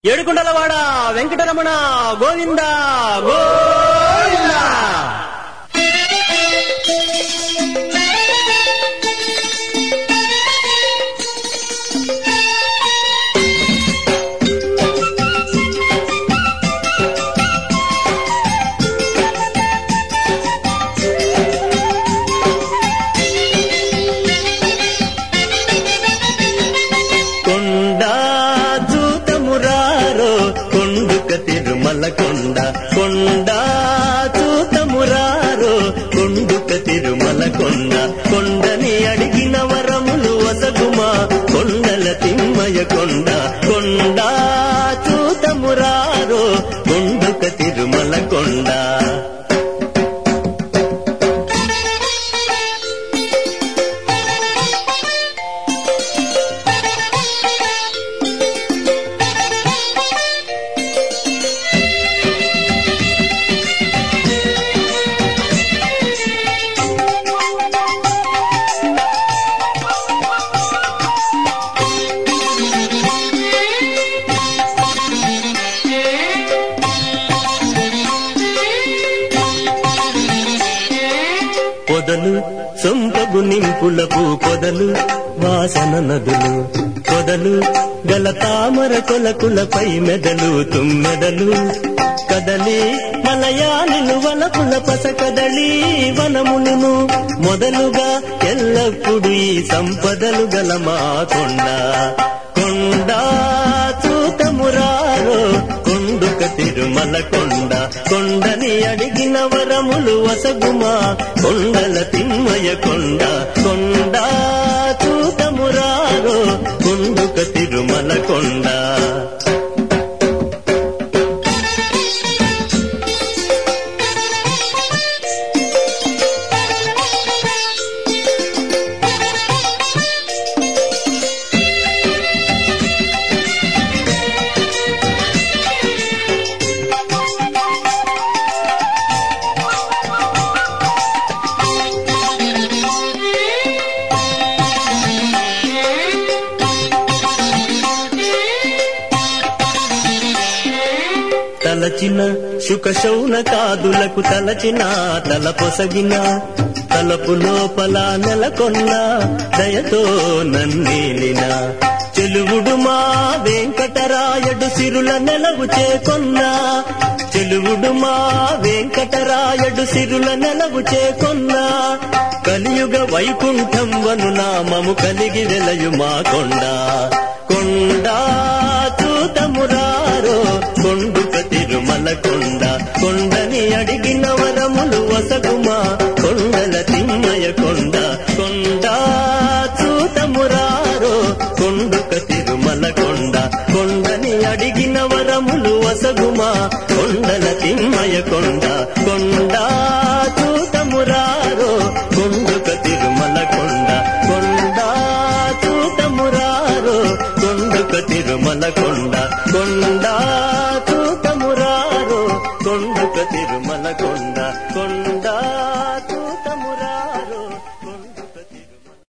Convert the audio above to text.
ఏడుకుండలవాడ వెంకటరమణ గోవింద గోవింద కొండ చూతమురారో కొండుక తిరుమల కొండ కొండ చూతమురారో కొండుక తిరుమల కొండ కొండని అడిగిన వరములు వసగుమా కొండల తిమ్మయ కొండ కొండ చూతమురారో కొండుక తిరుమల కొండ పొదలు సొంపగు నింపులకు పొదలు వాసన నదులు పొదలు గల తామర కొలకులపై మెదలు తుమ్మెదలు కదలి మలయాళులు వలపుల పస కదలి వనములను మొదలుగా ఎల్లప్పుడు ఈ సంపదలు గల మా కొండ కొండ చూతమురారో కొండుక తిరుమల కొండ కొండని అడిగిన వరములు వసగుమా కొండల తిమ్మయ కొండ కొండ చూతమురారో కొండుక తిరుమల కొండ తలచిన శుక శౌన కాదులకు తలచిన తల పొసగిన తలపు లోపల నెలకొన్న దయతో నన్నేలిన చెలువుడు మా వెంకటరాయడు సిరుల నెలవు చేకొన్న చెలువుడు మా వెంకటరాయడు సిరుల నెలవు చేకొన్న కలియుగ వైకుంఠం వను నామము కలిగి వెలయు మా కొండ కొండ చూతమురారో కొండుక తిరుమల కొండ కొండని అడిగిన వరములు వసగుమా కొండల తిమ్మయ కొండ కొండ చూతమురారో కొండుక తిరుమల కొండ కొండని అడిగిన వరములు వసగుమా కొండల తిమ్మయ కొండ కొండ చూతమురారో కొండుక తిరుమల కొండ కొండ చూతమురారో కొండుక తిరుమల కొండ కొండ